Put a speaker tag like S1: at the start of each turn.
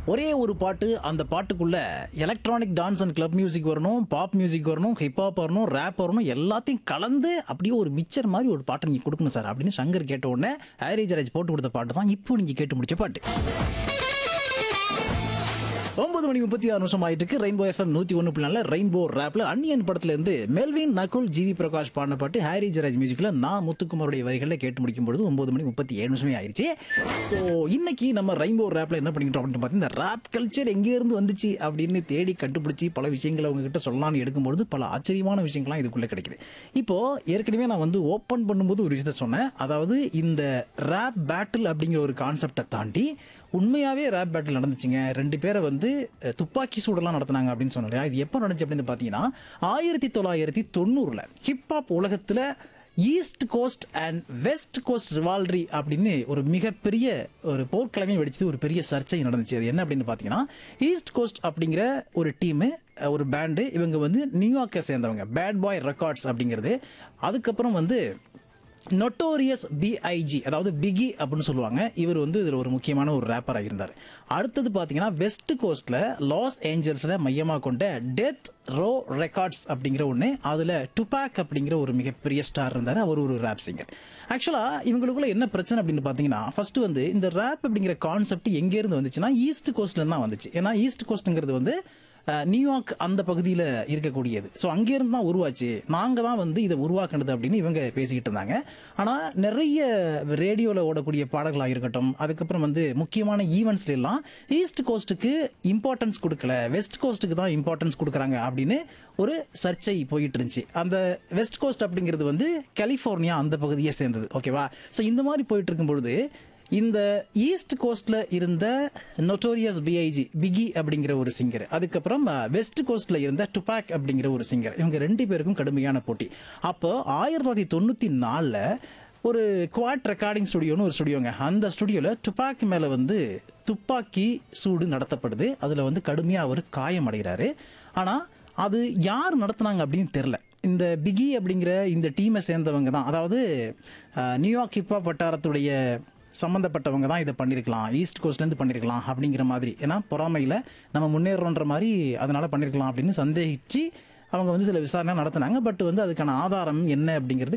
S1: ஒரே ஒரு பாட்டு அந்த பாட்டுக்குள்ள electronic dance and club music வரணும் பாப் மியூசிக் வரணும் ஹிப்ஹாப் வரணும் ரேப் வரணும் எல்லாத்தையும் கலந்து அப்படியே ஒரு மிக்சர் மாதிரி ஒரு பாட்டை நீங்கள் கொடுக்கணும் சார் அப்படின்னு சங்கர் கேட்ட உடனே ஹாரி ஜராஜ் போட்டு கொடுத்த பாட்டு தான் இப்போ நீங்கள் கேட்டு முடிச்ச பாட்டு ஒன்பது மணி முப்பத்தி ஆறு நிமிஷம் ஆயிட்டு இருக்கு ரெயின்போ எஃப்எம் நூத்தி ஒன்று பிள்ளால ரெயின்போ ரேப்ல அன்னியன் படத்துல இருந்து மெல்வின் நகுல் ஜிவி பிரகாஷ் பாடின பாட்டு ஹாரி ஜராஜ் மியூசிக்ல நான் முத்துக்குமாருடைய வரிகளில் கேட்டு முடிக்கும் பொழுது ஒன்பது மணி முப்பத்தி ஏழு நிமிஷமே ஆயிருச்சு ஸோ இன்னைக்கு நம்ம ரெயின்போ ரேப்ல என்ன பண்ணிக்கிட்டோம் அப்படின்னு பார்த்தீங்கன்னா இந்த ரேப் கல்ச்சர் எங்கே இருந்து வந்துச்சு அப்படின்னு தேடி கண்டுபிடிச்சி பல விஷயங்களை உங்ககிட்ட சொல்லலாம்னு எடுக்கும்பொழுது பல ஆச்சரியமான விஷயங்கள்லாம் இதுக்குள்ள கிடைக்குது இப்போ ஏற்கனவே நான் வந்து ஓப்பன் பண்ணும்போது ஒரு விஷயத்த சொன்னேன் அதாவது இந்த ரேப் பேட்டில் அப்படிங்கிற ஒரு கான்செப்டை தாண்டி உண்மையாவே ரேப் பேட்டில் நடந்துச்சுங்க ரெண்டு பேரை வந்து அஹ், துப்பாக்கி சூடெல்லாம் நடத்துனாங்க அப்படின்னு சொன்னோம் இல்லையா இது எப்போ நடந்துச்சு அப்படின்னு பார்த்தீங்கன்னா ஆயிரத்தி தொள்ளாயிரத்தி தொண்ணூறுல ஹிப்ஹாப் உலகத்துல east coast and west coast rivalry அப்படின்னு ஒரு மிகப்பெரிய ஒரு போர்க்கிழமை வெடிச்சது ஒரு பெரிய சர்ச்சை நடந்துச்சு அது என்ன அப்படின்னு பார்த்தீங்கன்னா ஈஸ்ட் கோஸ்ட் அப்படிங்கிற ஒரு டீமு ஒரு பேண்டு இவங்க வந்து நியூயார்க்கை சேர்ந்தவங்க பேட் பாய் ரெக்கார்ட்ஸ் அப்படிங்கிறது அதுக்கப்புறம் வந்து நொட்டோரியஸ் பிஐஜி அதாவது பிகி அப்படின்னு சொல்லுவாங்க இவர் வந்து இதில் ஒரு முக்கியமான ஒரு ரேப்பராக இருந்தார் அடுத்தது பார்த்தீங்கன்னா வெஸ்ட் கோஸ்ட்டில் லாஸ் ஏஞ்சல்ஸில் மையமாக கொண்ட டெத் ரோ ரெக்கார்ட்ஸ் அப்படிங்கிற ஒன்று அதில் டுபாக் அப்படிங்கிற ஒரு மிகப்பெரிய ஸ்டார் இருந்தார் அவர் ஒரு ரேப் சிங்கர் ஆக்சுவலாக இவங்களுக்குள்ள என்ன பிரச்சனை அப்படின்னு பார்த்தீங்கன்னா ஃபர்ஸ்ட் வந்து இந்த ரேப் அப்படிங்கிற கான்செப்ட் எங்கேருந்து வந்துச்சுன்னா ஈஸ்ட் கோஸ்ட்லேருந்து தான் வந்துச்சு ஏன்னா ஈஸ்ட் கோஸ்ட்டுங்கிறது வந்து அஹ், நியூயார்க் அந்த பகுதியில் இருக்கக்கூடியது ஸோ அங்கேருந்து தான் உருவாச்சு நாங்கள் தான் வந்து இதை உருவாக்குனது அப்படின்னு இவங்க பேசிக்கிட்டு இருந்தாங்க ஆனால் நிறைய ரேடியோவில் ஓடக்கூடிய பாடல்களாக இருக்கட்டும் அதுக்கப்புறம் வந்து முக்கியமான ஈவெண்ட்ஸ்ல எல்லாம் ஈஸ்ட் கோஸ்ட்டுக்கு இம்பார்ட்டன்ஸ் கொடுக்கல வெஸ்ட் கோஸ்ட்டுக்கு தான் இம்பார்ட்டன்ஸ் கொடுக்குறாங்க அப்படின்னு ஒரு சர்ச்சை போயிட்டு இருந்துச்சு அந்த வெஸ்ட் கோஸ்ட் அப்படிங்கிறது வந்து கலிஃபோர்னியா அந்த பகுதியை சேர்ந்தது ஓகேவா ஸோ இந்த மாதிரி போயிட்டு இருக்கும் பொழுது இந்த ஈஸ்ட் கோஸ்ட்ல இருந்த நொட்டோரியஸ் பிஐஜி பிகி அப்படிங்கிற ஒரு சிங்கர் அதுக்கப்புறம் வெஸ்ட் கோஸ்ட்ல இருந்த டுபாக் அப்படிங்கிற ஒரு சிங்கர் இவங்க ரெண்டு பேருக்கும் கடுமையான போட்டி அப்போ ஆயிரத்தி தொள்ளாயிரத்தி தொண்ணூத்தி நாலுல ஒரு குவாட் ரெக்கார்டிங் ஸ்டுடியோன்னு ஒரு ஸ்டுடியோங்க அந்த ஸ்டுடியோவில் டுபாக் மேலே வந்து துப்பாக்கி சூடு நடத்தப்படுது அதில் வந்து கடுமையாக அவர் காயமடைகிறாரு ஆனால் அது யார் நடத்துனாங்க அப்படின்னு தெரில இந்த பிகி அப்படிங்கிற இந்த டீமை சேர்ந்தவங்க தான் அதாவது அஹ், நியூயார்க் ஹிப்ஹாப் வட்டாரத்துடைய சம்மந்தப்பட்டவங்க தான் இதை பண்ணியிருக்கலாம் ஈஸ்ட் கோஸ்ட்லேருந்து பண்ணியிருக்கலாம் அப்படிங்கிற மாதிரி ஏன்னா பொறாமையில் நம்ம முன்னேறோன்ற மாதிரி அதனால பண்ணியிருக்கலாம் அப்படின்னு சந்தேகிச்சு அவங்க வந்து சில விசாரணை நடத்தினாங்க பட் வந்து அதுக்கான ஆதாரம் என்ன அப்படிங்கிறது